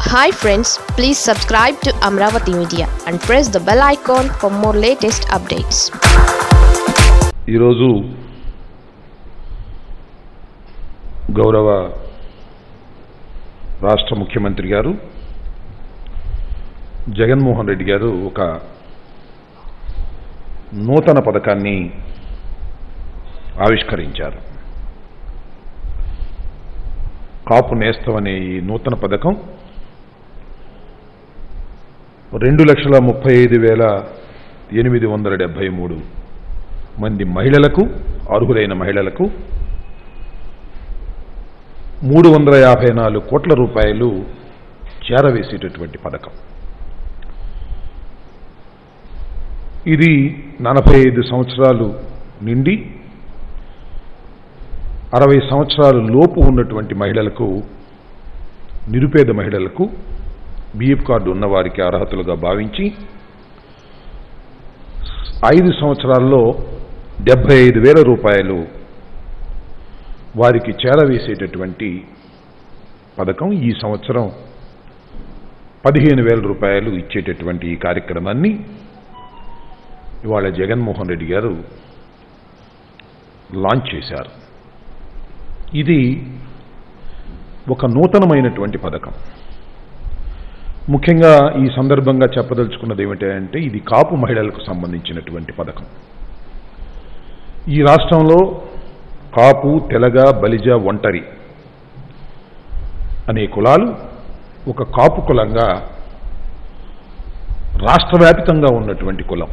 hi friends please subscribe to Amaravati media and press the bell icon for more latest updates ఈరోజు గౌరవ రాష్ట్ర ముఖ్యమంత్రి గారు జగన్మోహన్ రెడ్డి గారు ఒక నూతన పథకాన్ని ఆవిష్కరించారు కాపు నేస్తం అనే ఈ నూతన పథకం రెండు లక్షల ముప్పై ఐదు వేల ఎనిమిది వందల డెబ్బై మూడు మంది మహిళలకు అర్హులైన మహిళలకు మూడు వందల యాభై నాలుగు కోట్ల రూపాయలు చేరవేసేటటువంటి పథకం ఇది నలభై ఐదు సంవత్సరాలు నిండి అరవై సంవత్సరాలు లోపు ఉన్నటువంటి మహిళలకు నిరుపేద మహిళలకు బిఎఫ్ కార్డు ఉన్నవారికి అర్హతలుగా భావించి ఐదు సంవత్సరాల్లో డెబ్బై ఐదు వేల రూపాయలు వారికి చేరవేసేటటువంటి పథకం ఈ సంవత్సరం పదిహేను వేల రూపాయలు ఇచ్చేటటువంటి ఈ కార్యక్రమాన్ని ఇవాళ జగన్మోహన్ రెడ్డి గారు లాంచ్ చేశారు ఇది ఒక నూతనమైనటువంటి పథకం ముఖ్యంగా ఈ సందర్భంగా చెప్పదలుచుకున్నది ఏమిటంటే ఇది కాపు మహిళలకు సంబంధించినటువంటి పథకం ఈ రాష్ట్రంలో కాపు తెలగ బలిజ ఒంటరి అనే కులాలు ఒక కాపు కులంగా రాష్ట్రవ్యాపితంగా ఉన్నటువంటి కులం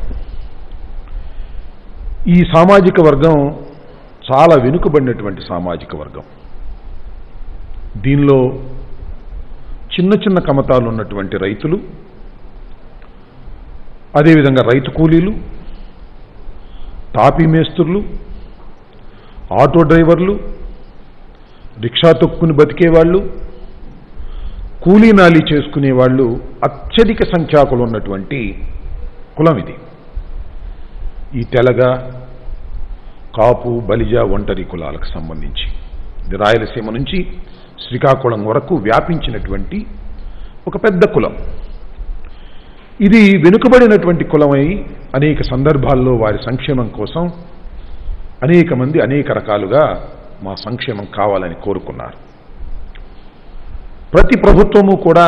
ఈ సామాజిక వర్గం చాలా వెనుకబడినటువంటి సామాజిక వర్గం దీనిలో చిన్న చిన్న కమతాలు ఉన్నటువంటి రైతులు అదేవిధంగా రైతు కూలీలు తాపీ మేస్త్రులు ఆటో డ్రైవర్లు రిక్షా తొక్కుని బతికేవాళ్ళు కూలీ నాలి చేసుకునేవాళ్ళు అత్యధిక సంఖ్యాకులు ఉన్నటువంటి కులం ఇది ఈ తెలగ కాపు బలిజ ఒంటరి కులాలకు సంబంధించి ఇది రాయలసీమ నుంచి శ్రీకాకుళం వరకు వ్యాపించినటువంటి ఒక పెద్ద కులం ఇది వెనుకబడినటువంటి కులమై అనేక సందర్భాల్లో వారి సంక్షేమం కోసం అనేక మంది అనేక రకాలుగా మా సంక్షేమం కావాలని కోరుకున్నారు ప్రతి ప్రభుత్వము కూడా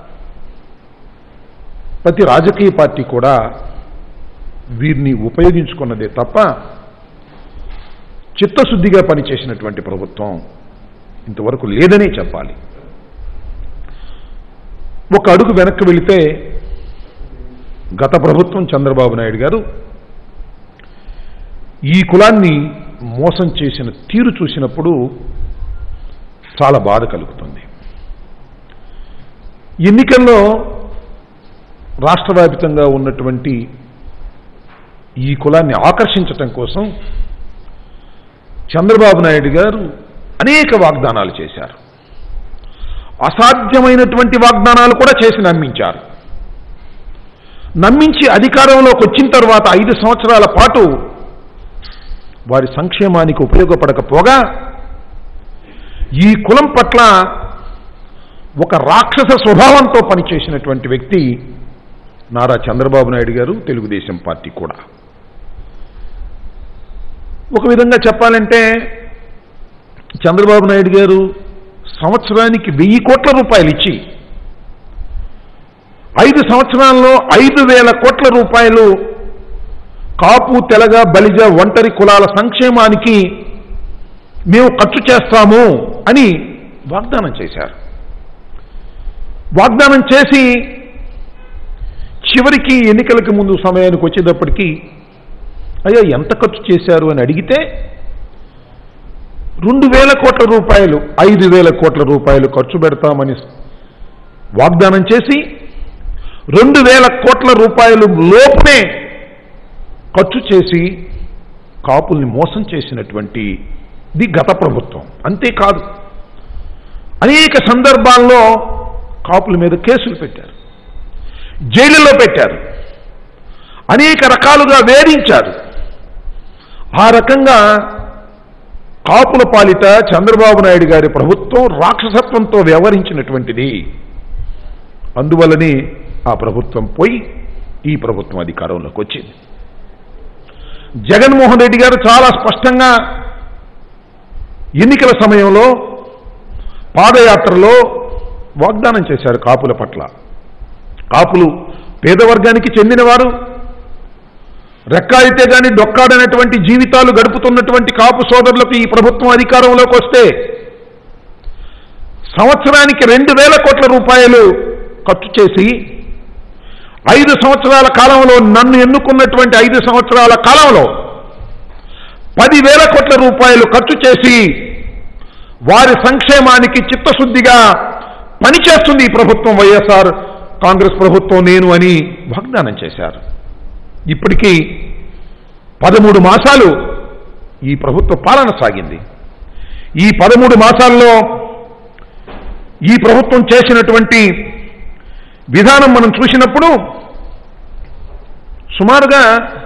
ప్రతి రాజకీయ పార్టీ కూడా వీరిని ఉపయోగించుకున్నదే తప్ప చిత్తశుద్ధిగా పనిచేసినటువంటి ప్రభుత్వం ఇంతవరకు లేదనే చెప్పాలి ఒక అడుగు వెనక్కి వెళితే గత ప్రభుత్వం చంద్రబాబు నాయుడు గారు ఈ కులాన్ని మోసం చేసిన తీరు చూసినప్పుడు చాలా బాధ కలుగుతుంది ఎన్నికల్లో రాష్ట్ర వ్యాపితంగా ఉన్నటువంటి ఈ కులాన్ని ఆకర్షించటం కోసం చంద్రబాబు నాయుడు గారు అనేక వాగ్దానాలు చేశారు అసాధ్యమైనటువంటి వాగ్దానాలు కూడా చేసి నమ్మించారు నమ్మించి అధికారంలోకి వచ్చిన తర్వాత ఐదు సంవత్సరాల పాటు వారి సంక్షేమానికి ఉపయోగపడకపోగా ఈ కులం పట్ల ఒక రాక్షస స్వభావంతో పనిచేసినటువంటి వ్యక్తి నారా చంద్రబాబు నాయుడు గారు తెలుగుదేశం పార్టీ కూడా ఒక విధంగా చెప్పాలంటే చంద్రబాబు నాయుడు గారు సంవత్సరానికి వెయ్యి కోట్ల రూపాయలు ఇచ్చి ఐదు సంవత్సరాల్లో ఐదు వేల కోట్ల రూపాయలు కాపు తెలగ బలిజ ఒంటరి కులాల సంక్షేమానికి మేము ఖర్చు చేస్తాము అని వాగ్దానం చేశారు వాగ్దానం చేసి చివరికి ఎన్నికలకు ముందు సమయానికి వచ్చేటప్పటికీ అయ్యా ఎంత ఖర్చు చేశారు అని అడిగితే రెండు వేల కోట్ల రూపాయలు ఐదు వేల కోట్ల రూపాయలు ఖర్చు పెడతామని వాగ్దానం చేసి రెండు వేల కోట్ల రూపాయలు లోపే ఖర్చు చేసి కాపుల్ని మోసం చేసినటువంటి ది గత ప్రభుత్వం అంతేకాదు అనేక సందర్భాల్లో కాపుల మీద కేసులు పెట్టారు జైలులో పెట్టారు అనేక రకాలుగా వేధించారు ఆ రకంగా కాపుల పాలిట చంద్రబాబు నాయుడు గారి ప్రభుత్వం రాక్షసత్వంతో వ్యవహరించినటువంటిది అందువల్లనే ఆ ప్రభుత్వం పోయి ఈ ప్రభుత్వం అధికారంలోకి వచ్చింది జగన్మోహన్ రెడ్డి గారు చాలా స్పష్టంగా ఎన్నికల సమయంలో పాదయాత్రలో వాగ్దానం చేశారు కాపుల పట్ల కాపులు పేదవర్గానికి చెందినవారు రెక్కాయితే గాని డొక్కాడనటువంటి జీవితాలు గడుపుతున్నటువంటి కాపు సోదరులకు ఈ ప్రభుత్వం అధికారంలోకి వస్తే సంవత్సరానికి రెండు వేల కోట్ల రూపాయలు ఖర్చు చేసి ఐదు సంవత్సరాల కాలంలో నన్ను ఎన్నుకున్నటువంటి ఐదు సంవత్సరాల కాలంలో పదివేల కోట్ల రూపాయలు ఖర్చు చేసి వారి సంక్షేమానికి చిత్తశుద్ధిగా పనిచేస్తుంది ఈ ప్రభుత్వం వైఎస్ఆర్ కాంగ్రెస్ ప్రభుత్వం నేను అని వాగ్దానం చేశారు ఇప్పటికీ పదమూడు మాసాలు ఈ ప్రభుత్వ పాలన సాగింది ఈ పదమూడు మాసాల్లో ఈ ప్రభుత్వం చేసినటువంటి విధానం మనం చూసినప్పుడు సుమారుగా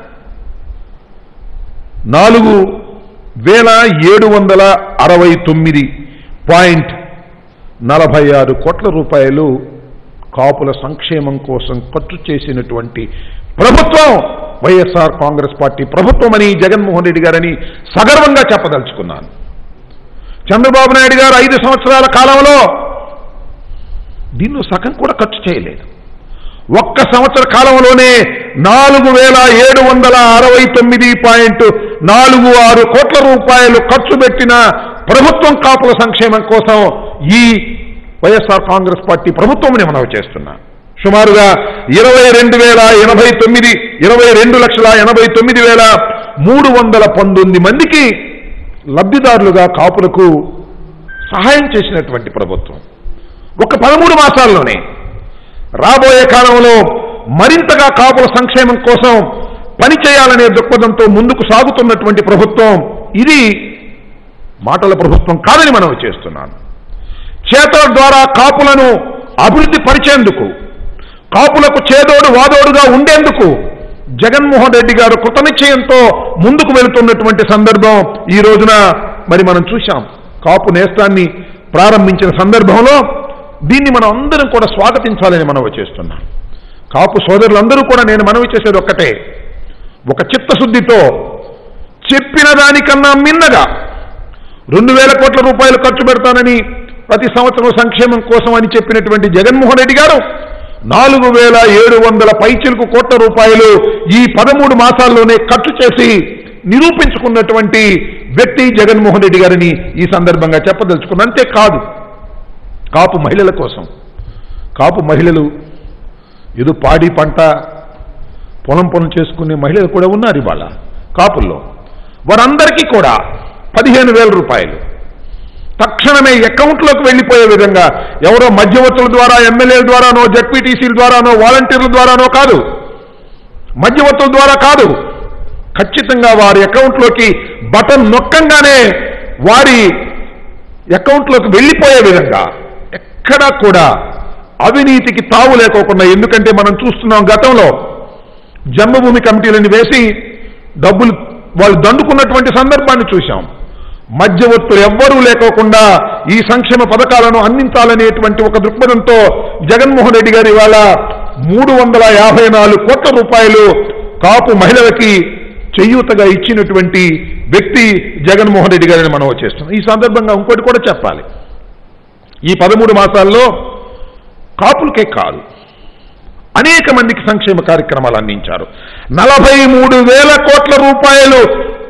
నాలుగు వేల ఏడు వందల అరవై తొమ్మిది పాయింట్ నలభై ఆరు కోట్ల రూపాయలు కాపుల సంక్షేమం కోసం ఖర్చు చేసినటువంటి ప్రభుత్వం వైఎస్ఆర్ కాంగ్రెస్ పార్టీ ప్రభుత్వం అని జగన్మోహన్ రెడ్డి గారని సగర్వంగా చెప్పదలుచుకున్నాను చంద్రబాబు నాయుడు గారు ఐదు సంవత్సరాల కాలంలో దీనిలో సగం కూడా ఖర్చు చేయలేదు ఒక్క సంవత్సర కాలంలోనే నాలుగు వేల ఏడు వందల అరవై తొమ్మిది పాయింట్ నాలుగు ఆరు కోట్ల రూపాయలు ఖర్చు పెట్టిన ప్రభుత్వం కాపుల సంక్షేమం కోసం ఈ వైఎస్ఆర్ కాంగ్రెస్ పార్టీ ప్రభుత్వం మనవి చేస్తున్నా సుమారుగా ఇరవై రెండు వేల ఎనభై తొమ్మిది ఇరవై రెండు లక్షల ఎనభై తొమ్మిది వేల మూడు వందల పంతొమ్మిది మందికి లబ్ధిదారులుగా కాపులకు సహాయం చేసినటువంటి ప్రభుత్వం ఒక పదమూడు మాసాల్లోనే రాబోయే కాలంలో మరింతగా కాపుల సంక్షేమం కోసం పనిచేయాలనే దృక్పథంతో ముందుకు సాగుతున్నటువంటి ప్రభుత్వం ఇది మాటల ప్రభుత్వం కాదని మనం చేస్తున్నాను చేతల ద్వారా కాపులను అభివృద్ధి పరిచేందుకు కాపులకు చేదోడు వాదోడుగా ఉండేందుకు జగన్మోహన్ రెడ్డి గారు కృతనిశ్చయంతో ముందుకు వెళుతున్నటువంటి సందర్భం ఈ రోజున మరి మనం చూశాం కాపు నేస్తాన్ని ప్రారంభించిన సందర్భంలో దీన్ని మనం అందరం కూడా స్వాగతించాలని మనవి చేస్తున్నాం కాపు సోదరులందరూ కూడా నేను మనవి చేసేది ఒక్కటే ఒక చిత్తశుద్ధితో చెప్పిన దానికన్నా మిన్నగా రెండు వేల కోట్ల రూపాయలు ఖర్చు పెడతానని ప్రతి సంవత్సరం సంక్షేమం కోసం అని చెప్పినటువంటి జగన్మోహన్ రెడ్డి గారు నాలుగు వేల ఏడు వందల పైచిలకు కోట్ల రూపాయలు ఈ పదమూడు మాసాల్లోనే ఖర్చు చేసి నిరూపించుకున్నటువంటి వ్యక్తి జగన్మోహన్ రెడ్డి గారిని ఈ సందర్భంగా చెప్పదలుచుకున్న అంతేకాదు కాపు మహిళల కోసం కాపు మహిళలు ఏదో పాడి పంట పొలం పొలం చేసుకునే మహిళలు కూడా ఉన్నారు ఇవాళ కాపుల్లో వారందరికీ కూడా పదిహేను వేల రూపాయలు తక్షణమే అకౌంట్లోకి వెళ్ళిపోయే విధంగా ఎవరో మధ్యవర్తుల ద్వారా ఎమ్మెల్యేల ద్వారానో జడ్పీటీసీల ద్వారానో వాలంటీర్ల ద్వారానో కాదు మధ్యవర్తుల ద్వారా కాదు ఖచ్చితంగా వారి అకౌంట్లోకి బటన్ నొక్కంగానే వారి అకౌంట్లోకి వెళ్ళిపోయే విధంగా ఎక్కడా కూడా అవినీతికి తావు లేకోకుండా ఎందుకంటే మనం చూస్తున్నాం గతంలో జన్మభూమి కమిటీలను వేసి డబ్బులు వాళ్ళు దండుకున్నటువంటి సందర్భాన్ని చూశాం మధ్యవర్తులు ఎవ్వరూ లేకోకుండా ఈ సంక్షేమ పథకాలను అందించాలనేటువంటి ఒక దృక్పథంతో జగన్మోహన్ రెడ్డి గారి ఇవాళ మూడు వందల యాభై నాలుగు కోట్ల రూపాయలు కాపు మహిళలకి చేయూతగా ఇచ్చినటువంటి వ్యక్తి జగన్మోహన్ రెడ్డి గారిని మనం చేస్తున్నాం ఈ సందర్భంగా ఇంకోటి కూడా చెప్పాలి ఈ పదమూడు మాసాల్లో కాపులకే కాదు అనేక మందికి సంక్షేమ కార్యక్రమాలు అందించారు నలభై మూడు వేల కోట్ల రూపాయలు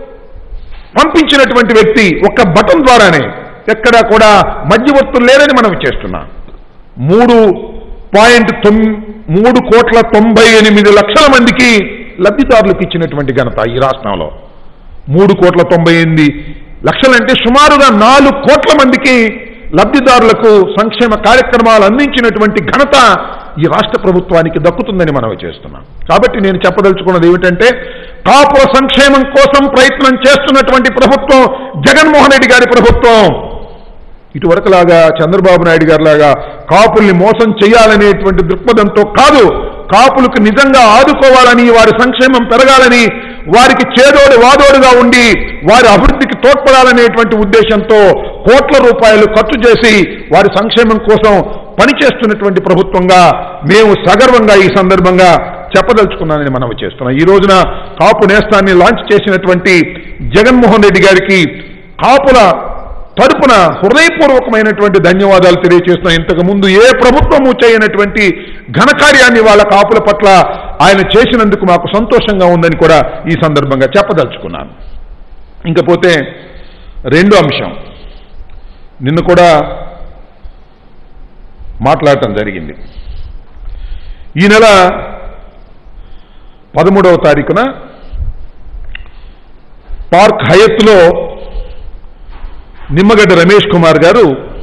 పంపించినటువంటి వ్యక్తి ఒక్క బటన్ ద్వారానే ఎక్కడా కూడా మధ్యవర్తులు లేరని మనం చేస్తున్నాం మూడు పాయింట్ తొమ్ మూడు కోట్ల తొంభై ఎనిమిది లక్షల మందికి లబ్ధిదారులకు ఇచ్చినటువంటి ఘనత ఈ రాష్ట్రంలో మూడు కోట్ల తొంభై ఎనిమిది లక్షలంటే సుమారుగా నాలుగు కోట్ల మందికి లబ్ధిదారులకు సంక్షేమ కార్యక్రమాలు అందించినటువంటి ఘనత ఈ రాష్ట్ర ప్రభుత్వానికి దక్కుతుందని మనం చేస్తున్నాం కాబట్టి నేను చెప్పదలుచుకున్నది ఏమిటంటే కాపుల సంక్షేమం కోసం ప్రయత్నం చేస్తున్నటువంటి ప్రభుత్వం జగన్మోహన్ రెడ్డి గారి ప్రభుత్వం ఇటువరకులాగా చంద్రబాబు నాయుడు గారిలాగా కాపుల్ని మోసం చేయాలనేటువంటి దృక్పథంతో కాదు కాపులకు నిజంగా ఆదుకోవాలని వారి సంక్షేమం పెరగాలని వారికి చేదోడు వాదోడుగా ఉండి వారి అభివృద్ధికి తోడ్పడాలనేటువంటి ఉద్దేశంతో కోట్ల రూపాయలు ఖర్చు చేసి వారి సంక్షేమం కోసం పనిచేస్తున్నటువంటి ప్రభుత్వంగా మేము సగర్వంగా ఈ సందర్భంగా చెప్పదలుచుకున్నానని మనం చేస్తున్నాం ఈ రోజున కాపు నేస్తాన్ని లాంచ్ చేసినటువంటి జగన్మోహన్ రెడ్డి గారికి కాపుల తరపున హృదయపూర్వకమైనటువంటి ధన్యవాదాలు తెలియజేస్తున్నాం ఇంతకు ముందు ఏ ప్రభుత్వము చేయనటువంటి ఘనకార్యాన్ని వాళ్ళ కాపుల పట్ల ఆయన చేసినందుకు మాకు సంతోషంగా ఉందని కూడా ఈ సందర్భంగా చెప్పదలుచుకున్నాను ఇంకపోతే రెండో అంశం నిన్ను కూడా మాట్లాడటం జరిగింది ఈ నెల పదమూడవ తారీఖున పార్క్ హయత్లో నిమ్మగడ్డ రమేష్ కుమార్ గారు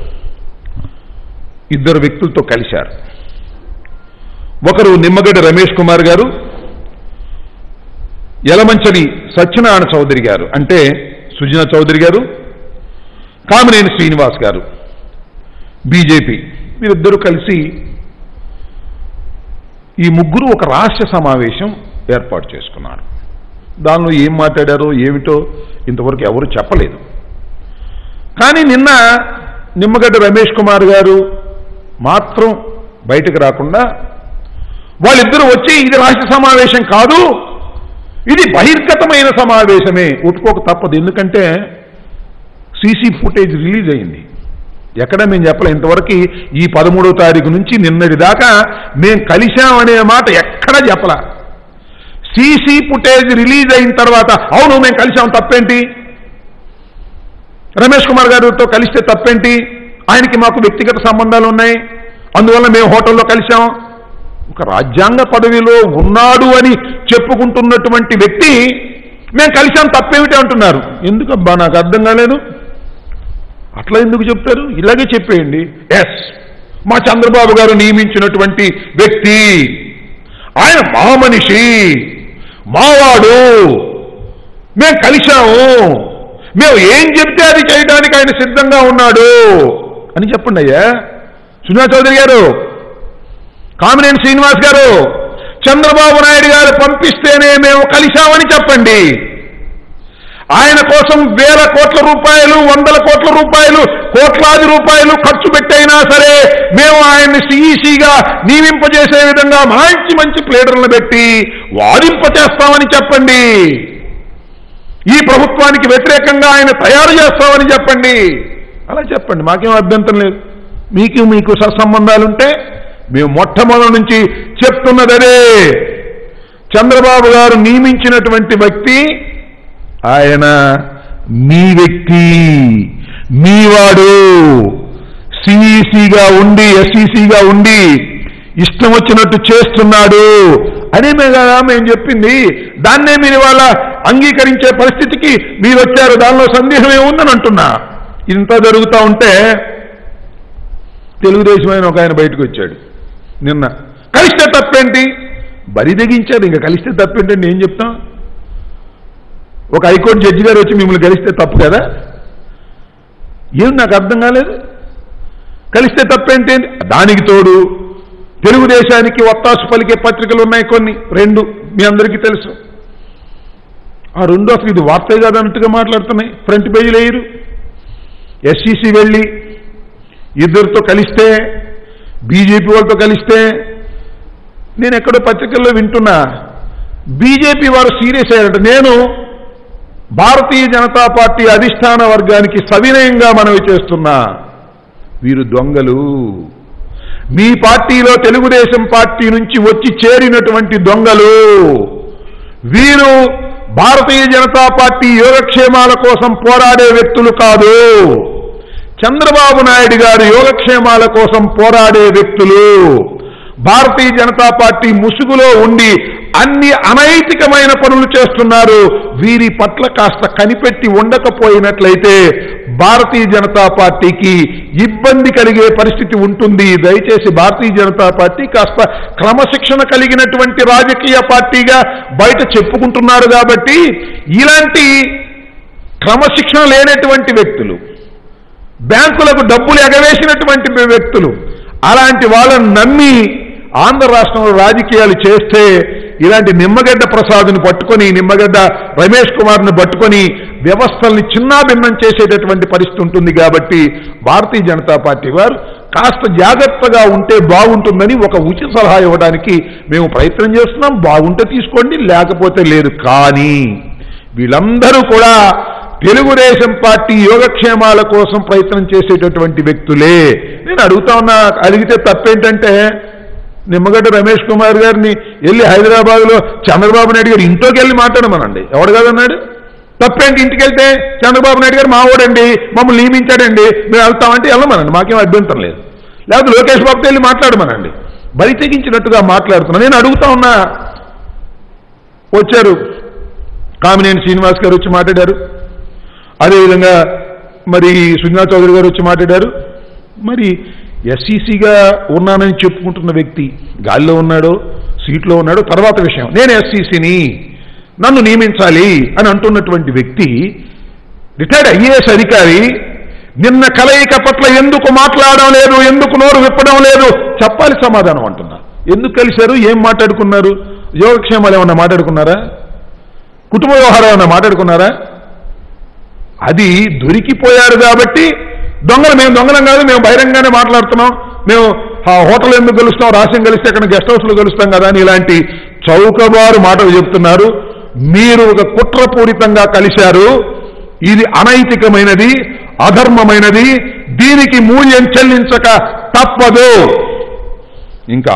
ఇద్దరు వ్యక్తులతో కలిశారు ఒకరు నిమ్మగడ్డ రమేష్ కుమార్ గారు యలమంచలి సత్యనారాయణ చౌదరి గారు అంటే సుజన చౌదరి గారు కామినేని శ్రీనివాస్ గారు బీజేపీ వీరిద్దరూ కలిసి ఈ ముగ్గురు ఒక రహస్య సమావేశం ఏర్పాటు చేసుకున్నారు దానిలో ఏం మాట్లాడారో ఏమిటో ఇంతవరకు ఎవరు చెప్పలేదు కానీ నిన్న నిమ్మగడ్డ రమేష్ కుమార్ గారు మాత్రం బయటకు రాకుండా వాళ్ళిద్దరూ వచ్చి ఇది రహస్య సమావేశం కాదు ఇది బహిర్గతమైన సమావేశమే ఒప్పుకోక తప్పదు ఎందుకంటే సీసీ ఫుటేజ్ రిలీజ్ అయింది ఎక్కడ మేము చెప్పలే ఇంతవరకు ఈ పదమూడవ తారీఖు నుంచి నిన్నటి దాకా మేము కలిశామనే మాట ఎక్కడా చెప్పలా సీసీ ఫుటేజ్ రిలీజ్ అయిన తర్వాత అవును మేము కలిశాం తప్పేంటి రమేష్ కుమార్ గారితో కలిస్తే తప్పేంటి ఆయనకి మాకు వ్యక్తిగత సంబంధాలు ఉన్నాయి అందువల్ల మేము హోటల్లో కలిశాం ఒక రాజ్యాంగ పదవిలో ఉన్నాడు అని చెప్పుకుంటున్నటువంటి వ్యక్తి మేము కలిశాం తప్పేమిటి అంటున్నారు ఎందుకబ్బా నాకు అర్థం కాలేదు అట్లా ఎందుకు చెప్తారు ఇలాగే చెప్పేయండి ఎస్ మా చంద్రబాబు గారు నియమించినటువంటి వ్యక్తి ఆయన మా మనిషి మావాడు మేము కలిశాము మేము ఏం చెప్తే అది చేయడానికి ఆయన సిద్ధంగా ఉన్నాడు అని చెప్పండి అయ్యా సునా చౌదరి గారు కామినేని శ్రీనివాస్ గారు చంద్రబాబు నాయుడు గారు పంపిస్తేనే మేము కలిశామని చెప్పండి ఆయన కోసం వేల కోట్ల రూపాయలు వందల కోట్ల రూపాయలు కోట్లాది రూపాయలు ఖర్చు పెట్టైనా సరే మేము ఆయన్ని సిఈసిగా నియమింపజేసే విధంగా మంచి మంచి ప్లేడర్లను పెట్టి వాదింపచేస్తామని చెప్పండి ఈ ప్రభుత్వానికి వ్యతిరేకంగా ఆయన తయారు చేస్తామని చెప్పండి అలా చెప్పండి మాకేం అభ్యంతరం లేదు మీకు మీకు సత్సంబంధాలుంటే మేము మొట్టమొదటి నుంచి చెప్తున్నదరే చంద్రబాబు గారు నియమించినటువంటి వ్యక్తి ఆయన మీ వ్యక్తి మీవాడు సిఈసిగా ఉండి ఎస్ఈసిగా ఉండి ఇష్టం వచ్చినట్టు చేస్తున్నాడు అనే మేము కదా మేము చెప్పింది దాన్నే మీరు ఇవాళ అంగీకరించే పరిస్థితికి మీరు వచ్చారు దానిలో సందేహం ఏముందని అంటున్నా ఇంత జరుగుతూ ఉంటే తెలుగుదేశం ఆయన ఒక ఆయన బయటకు వచ్చాడు నిన్న కలిస్తే తప్పేంటి బరి తెగించారు ఇంకా కలిస్తే తప్పేంటి అని ఏం చెప్తాం ఒక హైకోర్టు జడ్జి గారు వచ్చి మిమ్మల్ని కలిస్తే తప్పు కదా ఏం నాకు అర్థం కాలేదు కలిస్తే తప్పేంటి దానికి తోడు తెలుగుదేశానికి ఒత్తాసు పలికే పత్రికలు ఉన్నాయి కొన్ని రెండు మీ అందరికీ తెలుసు ఆ రెండు అసలు ఇది వార్తే కాదన్నట్టుగా మాట్లాడుతున్నాయి ఫ్రంట్ పేజీలు వేయరు ఎస్సీసీ వెళ్ళి ఇద్దరితో కలిస్తే బీజేపీ వాళ్ళతో కలిస్తే నేను ఎక్కడో పత్రికల్లో వింటున్నా బీజేపీ వారు సీరియస్ అయ్యారంట నేను భారతీయ జనతా పార్టీ అధిష్టాన వర్గానికి సవినయంగా మనవి చేస్తున్నా వీరు దొంగలు మీ పార్టీలో తెలుగుదేశం పార్టీ నుంచి వచ్చి చేరినటువంటి దొంగలు వీరు భారతీయ జనతా పార్టీ యోగక్షేమాల కోసం పోరాడే వ్యక్తులు కాదు చంద్రబాబు నాయుడు గారి యోగక్షేమాల కోసం పోరాడే వ్యక్తులు భారతీయ జనతా పార్టీ ముసుగులో ఉండి అన్ని అనైతికమైన పనులు చేస్తున్నారు వీరి పట్ల కాస్త కనిపెట్టి ఉండకపోయినట్లయితే భారతీయ జనతా పార్టీకి ఇబ్బంది కలిగే పరిస్థితి ఉంటుంది దయచేసి భారతీయ జనతా పార్టీ కాస్త క్రమశిక్షణ కలిగినటువంటి రాజకీయ పార్టీగా బయట చెప్పుకుంటున్నారు కాబట్టి ఇలాంటి క్రమశిక్షణ లేనటువంటి వ్యక్తులు బ్యాంకులకు డబ్బులు ఎగవేసినటువంటి వ్యక్తులు అలాంటి వాళ్ళని నమ్మి ఆంధ్ర రాష్ట్రంలో రాజకీయాలు చేస్తే ఇలాంటి నిమ్మగడ్డ ప్రసాద్ని పట్టుకొని నిమ్మగడ్డ రమేష్ కుమార్ని పట్టుకొని వ్యవస్థల్ని చిన్నాభిన్నం చేసేటటువంటి పరిస్థితి ఉంటుంది కాబట్టి భారతీయ జనతా పార్టీ వారు కాస్త జాగ్రత్తగా ఉంటే బాగుంటుందని ఒక ఉచిత సలహా ఇవ్వడానికి మేము ప్రయత్నం చేస్తున్నాం బాగుంటే తీసుకోండి లేకపోతే లేదు కానీ వీళ్ళందరూ కూడా తెలుగుదేశం పార్టీ యోగక్షేమాల కోసం ప్రయత్నం చేసేటటువంటి వ్యక్తులే నేను అడుగుతా ఉన్నా అడిగితే తప్పేంటంటే నిమ్మగడ్డ రమేష్ కుమార్ గారిని వెళ్ళి హైదరాబాద్లో చంద్రబాబు నాయుడు గారు ఇంట్లోకి వెళ్ళి మాట్లాడమనండి ఎవడు కాదన్నాడు తప్పేంటి ఇంటికి వెళ్తే చంద్రబాబు నాయుడు గారు మావోడండి మమ్మల్ని నియమించాడండి మేము వెళ్తామంటే వెళ్ళమనండి మాకేం అభ్యంతరం లేదు లేకపోతే లోకేష్ బాబుతో వెళ్ళి మాట్లాడమనండి బరి తెగించినట్టుగా మాట్లాడుతున్నా నేను అడుగుతా ఉన్నా వచ్చారు కామినేని శ్రీనివాస్ గారు వచ్చి మాట్లాడారు అదేవిధంగా మరి సుజనా చౌదరి గారు వచ్చి మాట్లాడారు మరి ఎస్సీసీగా ఉన్నానని చెప్పుకుంటున్న వ్యక్తి గాలిలో ఉన్నాడో సీట్లో ఉన్నాడో తర్వాత విషయం నేను ఎస్సీసీని నన్ను నియమించాలి అని అంటున్నటువంటి వ్యక్తి రిటైర్డ్ ఐఏఎస్ అధికారి నిన్న కలయిక పట్ల ఎందుకు మాట్లాడడం లేదు ఎందుకు నోరు విప్పడం లేదు చెప్పాలి సమాధానం అంటున్నా ఎందుకు కలిశారు ఏం మాట్లాడుకున్నారు యోగక్షేమాలు ఏమన్నా మాట్లాడుకున్నారా కుటుంబ వ్యవహారం ఏమన్నా మాట్లాడుకున్నారా అది దొరికిపోయారు కాబట్టి దొంగలు మేము దొంగలం కాదు మేము బహిరంగానే మాట్లాడుతున్నాం మేము ఆ హోటల్ ఎందుకు కలుస్తాం రాష్ట్రం కలిస్తే అక్కడ గెస్ట్ హౌస్లో కలుస్తాం కదా అని ఇలాంటి చౌకబారు మాటలు చెప్తున్నారు మీరు ఒక కుట్రపూరితంగా కలిశారు ఇది అనైతికమైనది అధర్మమైనది దీనికి మూల్యం చెల్లించక తప్పదు ఇంకా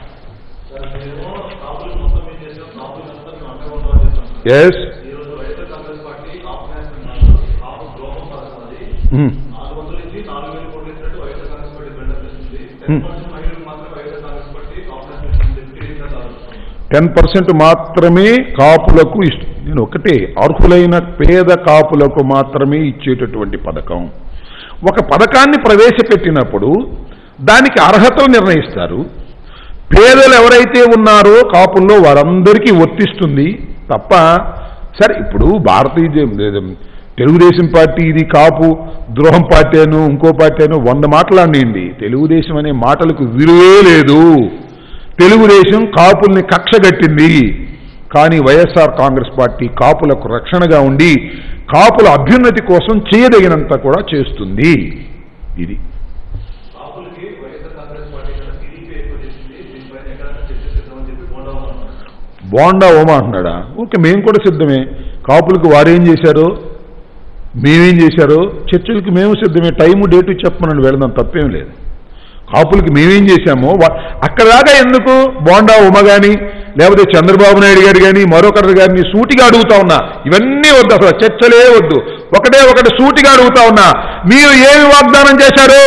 ఎస్ ఈరోజు వైఎస్ఆర్ కాంగ్రెస్ పార్టీ కాపు నేషనల్ కాపు ద్రోహం పథకం అది నాలుగు వందల నుంచి నాలుగు వేల కోట్లు ఇచ్చినట్టు వైఎస్ఆర్ కాంగ్రెస్ పార్టీ బిల్డప్ చేసింది టెన్ పర్సెంట్ మహిళలకు మాత్రం వైఎస్ఆర్ కాంగ్రెస్ పార్టీ కాపు నేషనల్ తిరిగినట్టు ఆలోచిస్తుంది టెన్ పర్సెంట్ మాత్రమే కాపులకు ఇష్ట నేను ఒకటే అర్హులైన పేద కాపులకు మాత్రమే ఇచ్చేటటువంటి పథకం ఒక పథకాన్ని ప్రవేశపెట్టినప్పుడు దానికి అర్హతలు నిర్ణయిస్తారు పేదలు ఎవరైతే ఉన్నారో కాపుల్లో వారందరికీ వర్తిస్తుంది తప్ప సరే ఇప్పుడు భారతీయ జ- తెలుగుదేశం పార్టీ ఇది కాపు ద్రోహం పార్టీ అను ఇంకో పార్టీ అను వంద మాటలాడినండి తెలుగుదేశం అనే మాటలకు విలువే లేదు తెలుగుదేశం కాపుల్ని కక్షగట్టింది కానీ వైఎస్ఆర్ కాంగ్రెస్ పార్టీ కాపులకు రక్షణగా ఉండి కాపుల అభ్యున్నతి కోసం చేయదగినంత కూడా చేస్తుంది ఇది కాపులకి వైఎస్ఆర్ కాంగ్రెస్ పార్టీ కన్నా టీడీపీ ఎక్కువ చేసింది దీనిపైన ఎక్కడైనా చర్చిస్తామని చెప్పి బోండా అన్నారు బోండా ఓమా అంటున్నాడా ఓకే మేము కూడా సిద్ధమే కాపులకు వారేం చేశారో మేమేం చేశారో చర్చలకు మేము సిద్ధమే టైము డేటు చెప్పమని వెళదాం తప్పేం లేదు కాపులకి మేమేం చేశామో వా- అక్కడ దాకా ఎందుకు బోండా ఉమ కానీ లేకపోతే చంద్రబాబు నాయుడు గారు కానీ మరొకరి గారిని సూటిగా అడుగుతా ఉన్నా ఇవన్నీ వద్దు అసలు చర్చలే వద్దు ఒకటే ఒకటి సూటిగా అడుగుతా ఉన్నా మీరు ఏమి వాగ్దానం చేశారు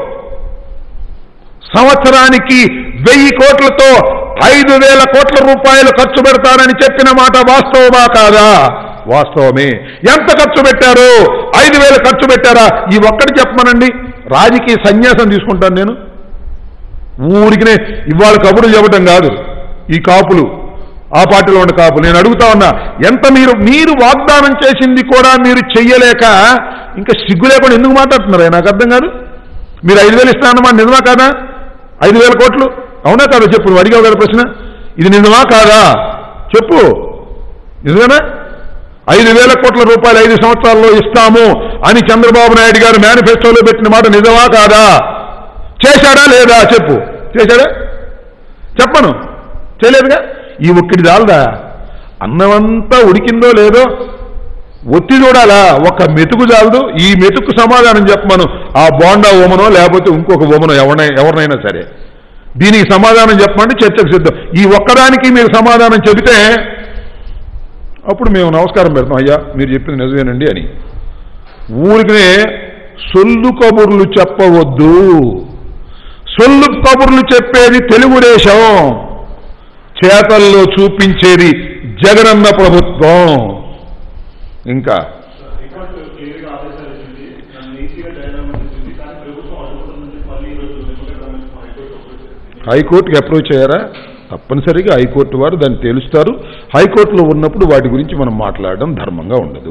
సంవత్సరానికి వెయ్యి కోట్లతో ఐదు వేల కోట్ల రూపాయలు ఖర్చు పెడతానని చెప్పిన మాట వాస్తవమా కాదా వాస్తవమే ఎంత ఖర్చు పెట్టారు ఐదు వేలు ఖర్చు పెట్టారా ఈ ఒక్కటి చెప్పమనండి రాజకీయ సన్యాసం తీసుకుంటాను నేను ఊరికినే ఇవాళ కబుర్లు చెప్పటం కాదు ఈ కాపులు ఆ పార్టీలో ఉన్న కాపులు నేను అడుగుతా ఉన్నా ఎంత మీరు మీరు వాగ్దానం చేసింది కూడా మీరు చెయ్యలేక ఇంకా సిగ్గు లేకుండా ఎందుకు మాట్లాడుతున్నారా నాకు అర్థం కాదు మీరు ఐదు వేలు ఇస్తానమ్మా నిజమా కాదా ఐదు వేల కోట్లు అవునా కాదా చెప్పు నువ్వు అడిగావు కదా ప్రశ్న ఇది నిజమా కాదా చెప్పు నిజమేనా ఐదు వేల కోట్ల రూపాయలు ఐదు సంవత్సరాల్లో ఇస్తాము అని చంద్రబాబు నాయుడు గారు మేనిఫెస్టోలో పెట్టిన మాట నిజమా కాదా చేశాడా లేదా చెప్పు చేశాడా చెప్పను చేయలేదుగా ఈ ఒక్కటి చాలదా అన్నమంతా ఉడికిందో లేదో ఒత్తి చూడాలా ఒక మెతుకు చాలదు ఈ మెతుకు సమాధానం చెప్పమను ఆ బోండా ఓమనో లేకపోతే ఇంకొక ఓమనో ఎవరినై ఎవరినైనా సరే దీనికి సమాధానం చెప్పమంటే చర్చకు సిద్ధం ఈ ఒక్కదానికి మీరు సమాధానం చెబితే అప్పుడు మేము నమస్కారం పెడతాం అయ్యా మీరు చెప్పింది నిజమేనండి అని ఊరికనే సొల్లు కబుర్లు చెప్పవద్దు సొల్లు కబుర్లు చెప్పేది తెలుగుదేశం చేతల్లో చూపించేది జగనన్న ప్రభుత్వం ఇంకా హైకోర్టు క్లియర్ గా ఆదేశాలు ఇచ్చింది నన్ను ఈసీగా డైలాగ్ ఇచ్చింది కానీ ప్రభుత్వం అడుగుతుందని మళ్ళీ ఈరోజు నిమ్మగడ్డ రమేష్ హైకోర్టు అప్రోచ్ హైకోర్టుకి అప్రోచ్ అయ్యారా తప్పనిసరిగా హైకోర్టు వారు దాన్ని తెలుస్తారు హైకోర్టులో ఉన్నప్పుడు వాటి గురించి మనం మాట్లాడడం ధర్మంగా ఉండదు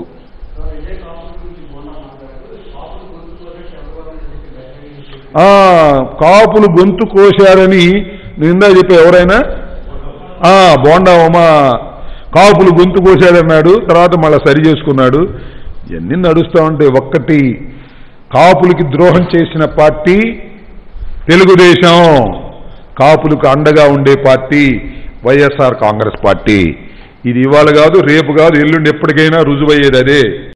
ఆ, కాపులు గొంతు కోశారని నిందా చెప్పే ఎవరైనా ఆ, బోండా ఉమా కాపులు గొంతు కోశాడన్నాడు తర్వాత మళ్ళీ సరి చేసుకున్నాడు ఇవన్నీ నడుస్తూ ఉంటే ఒక్కటి కాపులకి ద్రోహం చేసిన పార్టీ తెలుగుదేశం కాపులకు అండగా ఉండే పార్టీ వైఎస్ఆర్ కాంగ్రెస్ పార్టీ ఇది ఇవాళ కాదు రేపు కాదు ఎల్లుండి ఎప్పటికైనా రుజువయ్యేది అదే